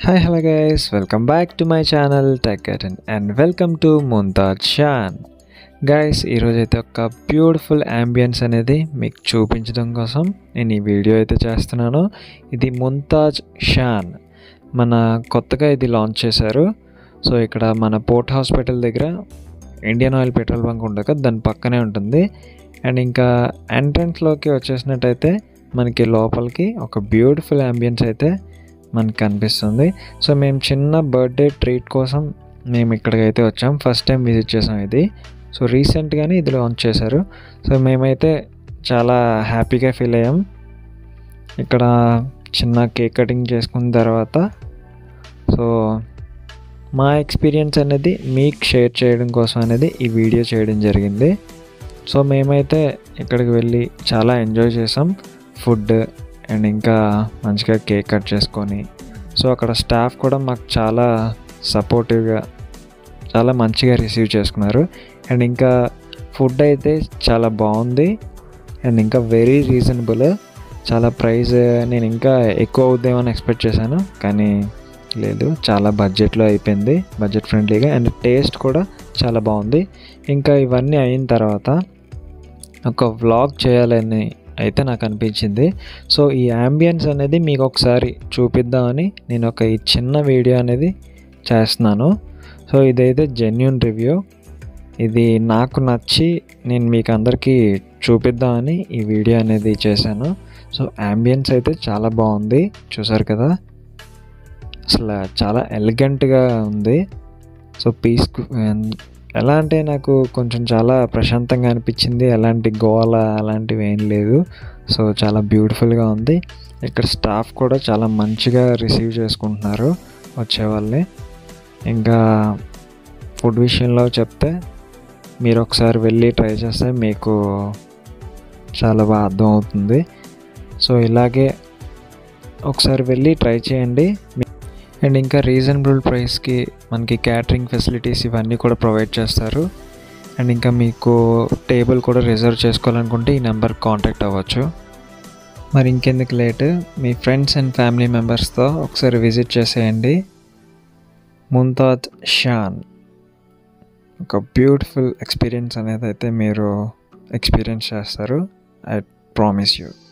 hi hello guys welcome back to my channel tech అటెన్ and welcome to Mumtaz Shan guys ఈరోజు అయితే ఒక beautiful ambience అనేది మీకు చూపించడం కోసం నేను ఈ వీడియో అయితే చేస్తున్నాను ఇది ముంతాజ్ షాన్ మన కొత్తగా ఇది లాంచ్ చేశారు సో ఇక్కడ మన పోర్ట్ హాస్పిటల్ దగ్గర ఇండియన్ ఆయిల్ పెట్రోల్ బంక్ ఉండక దాని పక్కనే ఉంటుంది అండ్ ఇంకా ఎంట్రన్స్లోకి వచ్చేసినట్టయితే మనకి లోపలికి ఒక బ్యూటిఫుల్ అంబియన్స్ అయితే మనకి కనిపిస్తుంది సో మేము చిన్న బర్త్డే ట్రీట్ కోసం మేము ఇక్కడికైతే వచ్చాం ఫస్ట్ టైం విజిట్ చేసాం ఇది సో రీసెంట్గానే ఇది లాంచ్ చేశారు సో మేమైతే చాలా హ్యాపీగా ఫీల్ అయ్యాం ఇక్కడ చిన్న కేక్ కటింగ్ చేసుకున్న తర్వాత సో మా ఎక్స్పీరియన్స్ అనేది మీకు షేర్ చేయడం కోసం అనేది ఈ వీడియో చేయడం జరిగింది సో మేమైతే ఇక్కడికి వెళ్ళి చాలా ఎంజాయ్ చేసాం ఫుడ్ అండ్ ఇంకా మంచిగా కేక్ కట్ చేసుకొని సో అక్కడ స్టాఫ్ కూడా మాకు చాలా సపోర్టివ్గా చాలా మంచిగా రిసీవ్ చేసుకున్నారు అండ్ ఇంకా ఫుడ్ అయితే చాలా బాగుంది అండ్ ఇంకా వెరీ రీజనబుల్ చాలా ప్రైస్ నేను ఇంకా ఎక్కువ అవుద్దేమని ఎక్స్పెక్ట్ చేశాను కానీ లేదు చాలా బడ్జెట్లో అయిపోయింది బడ్జెట్ ఫ్రెండ్లీగా అండ్ టేస్ట్ కూడా చాలా బాగుంది ఇంకా ఇవన్నీ అయిన తర్వాత ఒక వ్లాగ్ చేయాలని అయితే నాకు అనిపించింది సో ఈ అంబియన్స్ అనేది మీకు ఒకసారి చూపిద్దామని నేను ఒక ఈ చిన్న వీడియో అనేది చేస్తున్నాను సో ఇదైతే జెన్యున్ రివ్యూ ఇది నాకు నచ్చి నేను మీకు అందరికీ చూపిద్దామని ఈ వీడియో అనేది చేశాను సో అంబియన్స్ అయితే చాలా బాగుంది చూసారు కదా అసలు చాలా ఎలిగెంట్గా ఉంది సో పీస్ ఎలా అంటే నాకు కొంచెం చాలా ప్రశాంతంగా అనిపించింది ఎలాంటి గోల అలాంటివి ఏం లేదు సో చాలా బ్యూటిఫుల్గా ఉంది ఇక్కడ స్టాఫ్ కూడా చాలా మంచిగా రిసీవ్ చేసుకుంటున్నారు వచ్చే వాళ్ళని ఇంకా ఫుడ్ విషయంలో చెప్తే మీరు ఒకసారి వెళ్ళి ట్రై చేస్తే మీకు చాలా బాగా అర్థం అవుతుంది సో ఇలాగే ఒకసారి వెళ్ళి ట్రై చేయండి అండ్ ఇంకా రీజనబుల్ ప్రైస్కి మనకి క్యాటరింగ్ ఫెసిలిటీస్ ఇవన్నీ కూడా ప్రొవైడ్ చేస్తారు అండ్ ఇంకా మీకు టేబుల్ కూడా రిజర్వ్ చేసుకోవాలనుకుంటే ఈ నెంబర్కి కాంటాక్ట్ అవ్వచ్చు మరి ఇంకెందుకు లేట్ మీ ఫ్రెండ్స్ అండ్ ఫ్యామిలీ మెంబర్స్తో ఒకసారి విజిట్ చేసేయండి ముంతాజ్ షాన్ ఒక బ్యూటిఫుల్ ఎక్స్పీరియన్స్ అనేది అయితే మీరు ఎక్స్పీరియన్స్ చేస్తారు ఐ ప్రామిస్ యూ